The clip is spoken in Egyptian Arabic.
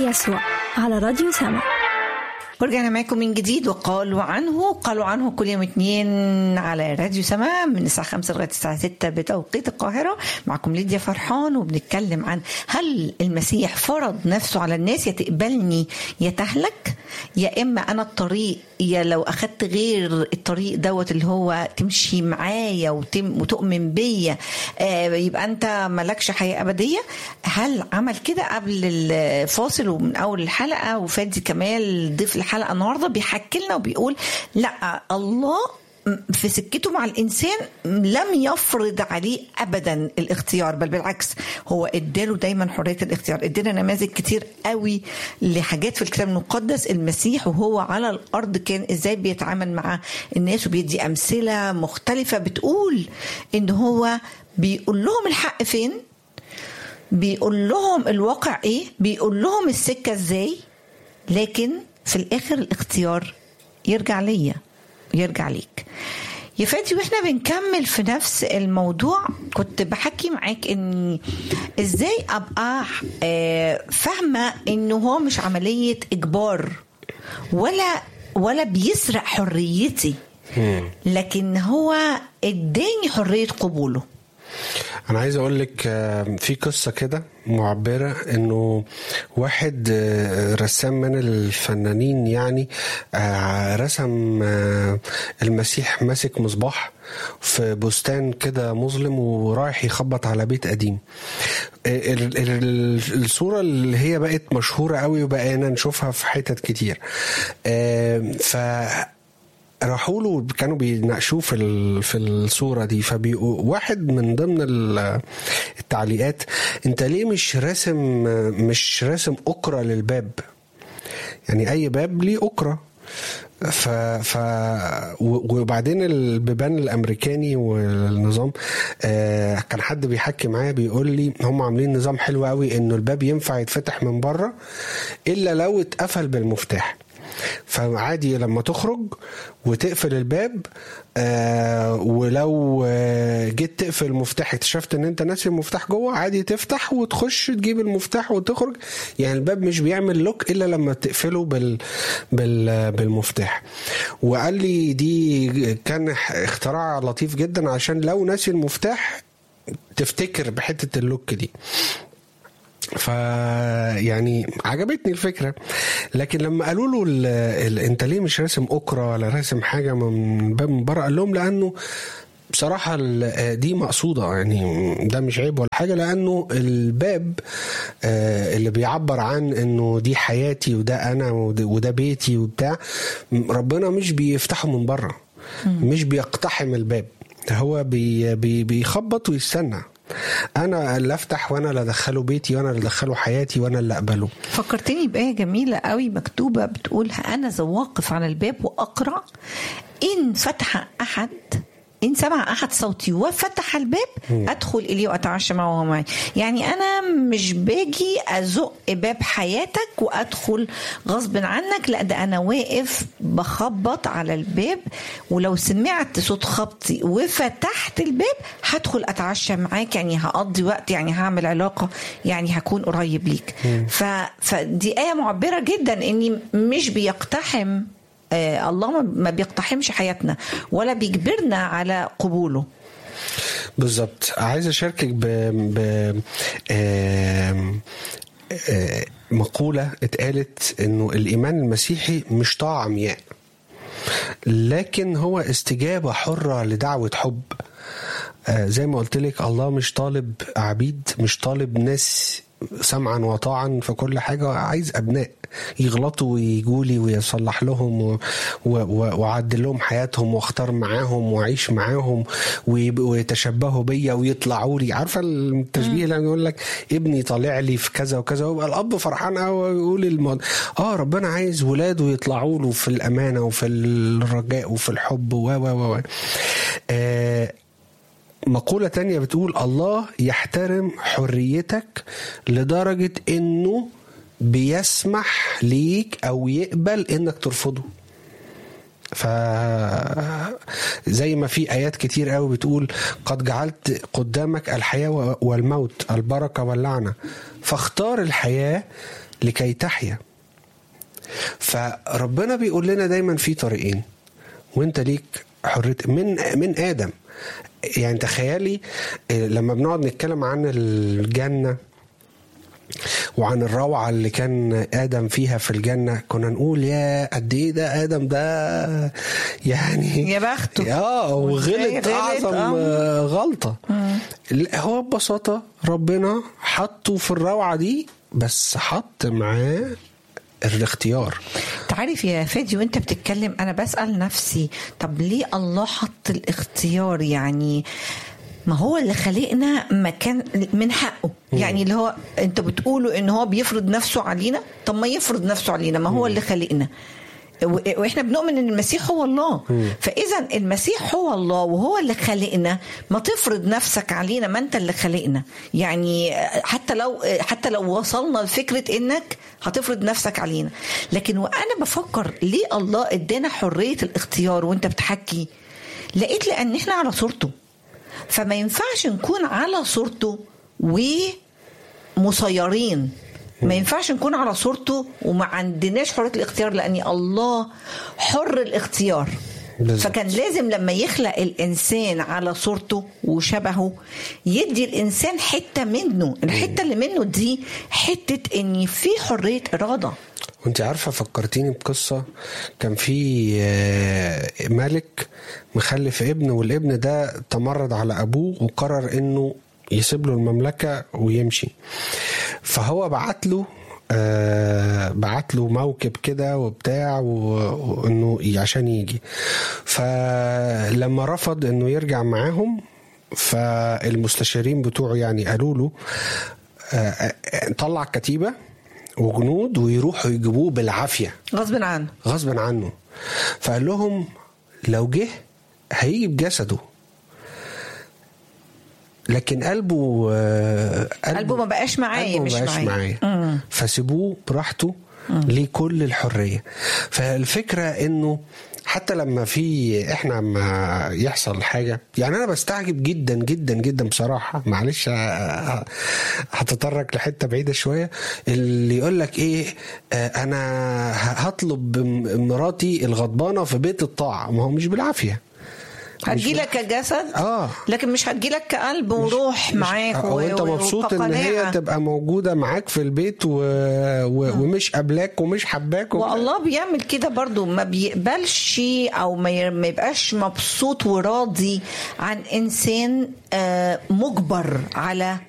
يسوع على راديو سما ورجعنا معاكم من جديد وقالوا عنه قالوا عنه كل يوم اثنين على راديو سما من الساعة 5 لغاية الساعة 6 بتوقيت القاهرة معكم ليديا فرحان وبنتكلم عن هل المسيح فرض نفسه على الناس يا تقبلني يا تهلك يا إما أنا الطريق يا لو أخدت غير الطريق دوت اللي هو تمشي معايا وتم وتؤمن بيا آه يبقى أنت مالكش حياة أبدية هل عمل كده قبل الفاصل ومن أول الحلقة وفادي كمال ضيف الحلقه النهارده بيحكي لنا وبيقول لا الله في سكته مع الانسان لم يفرض عليه ابدا الاختيار بل بالعكس هو اداله دايما حريه الاختيار ادانا نماذج كتير قوي لحاجات في الكتاب المقدس المسيح وهو على الارض كان ازاي بيتعامل مع الناس وبيدي امثله مختلفه بتقول ان هو بيقول لهم الحق فين بيقول لهم الواقع ايه بيقول لهم السكه ازاي لكن في الاخر الاختيار يرجع ليا يرجع ليك يا فادي واحنا بنكمل في نفس الموضوع كنت بحكي معاك ان ازاي ابقى فاهمه انه هو مش عمليه اجبار ولا ولا بيسرق حريتي لكن هو اداني حريه قبوله انا عايز اقول لك في قصه كده معبره انه واحد رسام من الفنانين يعني رسم المسيح ماسك مصباح في بستان كده مظلم ورايح يخبط على بيت قديم الصورة اللي هي بقت مشهورة قوي وبقينا نشوفها في حتت كتير ف راحوا له كانوا بيناقشوه في في الصوره دي فواحد من ضمن التعليقات انت ليه مش راسم مش راسم اكره للباب يعني اي باب ليه اكره ف ف وبعدين البيبان الامريكاني والنظام آه كان حد بيحكي معايا بيقول لي هم عاملين نظام حلو قوي انه الباب ينفع يتفتح من بره الا لو اتقفل بالمفتاح فعادي لما تخرج وتقفل الباب آه ولو آه جيت تقفل المفتاح اكتشفت ان انت ناسي المفتاح جوه عادي تفتح وتخش تجيب المفتاح وتخرج يعني الباب مش بيعمل لوك الا لما تقفله بال بال بالمفتاح وقال لي دي كان اختراع لطيف جدا عشان لو ناسي المفتاح تفتكر بحته اللوك دي ف يعني عجبتني الفكره لكن لما قالوا له ال... ال... انت ليه مش راسم اوكرا ولا راسم حاجه من باب من بره قال لهم لانه بصراحة دي مقصودة يعني ده مش عيب ولا حاجة لأنه الباب اللي بيعبر عن إنه دي حياتي وده أنا وده بيتي وبتاع ربنا مش بيفتحه من بره مش بيقتحم الباب هو بي بي بيخبط ويستنى انا اللي افتح وانا اللي ادخله بيتي وانا اللي ادخله حياتي وانا اللي اقبله فكرتني بايه جميله قوي مكتوبه بتقول انا ذا واقف على الباب واقرع ان فتح احد إن سمع أحد صوتي وفتح الباب أدخل إليه وأتعشى معه وهو معي يعني أنا مش باجي أزق باب حياتك وأدخل غصب عنك لا ده أنا واقف بخبط على الباب ولو سمعت صوت خبطي وفتحت الباب هدخل أتعشى معاك يعني هقضي وقت يعني هعمل علاقة يعني هكون قريب ليك ف... فدي آية معبرة جدا إني مش بيقتحم آه الله ما بيقتحمش حياتنا ولا بيجبرنا على قبوله بالظبط عايز اشاركك ب, ب... آه... آه... مقولة اتقالت انه الايمان المسيحي مش طاعة عمياء لكن هو استجابة حرة لدعوة حب آه زي ما قلت لك الله مش طالب عبيد مش طالب ناس سمعا وطاعا في كل حاجة عايز أبناء يغلطوا ويجوا لي ويصلح لهم و... و... وأعدل لهم حياتهم واختار معاهم وأعيش معاهم ويتشبهوا بيا ويطلعوا لي عارفة التشبيه اللي يقول لك ابني طالع لي في كذا وكذا ويبقى الأب فرحان قوي ويقول الموضوع آه ربنا عايز ولاده يطلعوا له في الأمانة وفي الرجاء وفي الحب و و و آه مقولة تانية بتقول الله يحترم حريتك لدرجة انه بيسمح ليك او يقبل انك ترفضه ف زي ما في ايات كتير قوي بتقول قد جعلت قدامك الحياه والموت البركه واللعنه فاختار الحياه لكي تحيا فربنا بيقول لنا دايما في طريقين وانت ليك حريه من من ادم يعني تخيلي آه، لما بنقعد نتكلم عن الجنه وعن الروعة اللي كان آدم فيها في الجنة كنا نقول يا قد إيه ده آدم ده يعني يا بخته. اه وإزاي وغلط غلط، أعظم آه. آه، غلطة لا، هو ببساطة ربنا حطه في الروعة دي بس حط معاه الاختيار تعرف يا فادي وانت بتتكلم انا بسال نفسي طب ليه الله حط الاختيار يعني ما هو اللي خلقنا مكان من حقه يعني اللي هو انت بتقولوا ان هو بيفرض نفسه علينا طب ما يفرض نفسه علينا ما هو اللي خلقنا و- واحنا بنؤمن ان المسيح هو الله فاذا المسيح هو الله وهو اللي خلقنا ما تفرض نفسك علينا ما انت اللي خلقنا يعني حتى لو حتى لو وصلنا لفكره انك هتفرض نفسك علينا لكن وانا بفكر ليه الله ادانا حريه الاختيار وانت بتحكي لقيت لان احنا على صورته فما ينفعش نكون على صورته ومسيرين ما ينفعش نكون على صورته وما عندناش حريه الاختيار لان الله حر الاختيار بالظبط. فكان لازم لما يخلق الانسان على صورته وشبهه يدي الانسان حته منه الحته اللي منه دي حته ان في حريه اراده وانت عارفة فكرتيني بقصة كان في آه، ملك مخلف ابن والابن ده تمرد على أبوه وقرر إنه يسيب له المملكة ويمشي فهو بعت له آه بعت له موكب كده وبتاع و- وانه ي- عشان يجي فلما رفض انه يرجع معاهم فالمستشارين بتوعه يعني قالوا له آه، آه، طلع كتيبه وجنود ويروحوا يجيبوه بالعافيه غصب عنه غصبا عنه فقال لهم لو جه هيجي بجسده لكن قلبه آه، قلبه ما بقاش معايا، قلبه مش ما بقاش معايا. معايا مم. فسيبوه براحته ليه كل الحريه فالفكره انه حتى لما في احنا ما يحصل حاجه يعني انا بستعجب جدا جدا جدا بصراحه معلش ه- هتطرق لحته بعيده شويه اللي يقول لك ايه آه، انا هطلب م- مراتي الغضبانه في بيت الطاعه ما هو مش بالعافيه هتجيلك كجسد آه. لكن مش هتجيلك كقلب وروح معاك او انت و- مبسوط ان هي وكقناعة. تبقى موجوده معاك في البيت و... و... ومش قابلاك ومش حباك و... والله بيعمل كده برضو ما بيقبلش او ما ي- ما يبقاش مبسوط وراضي عن انسان آه، مجبر على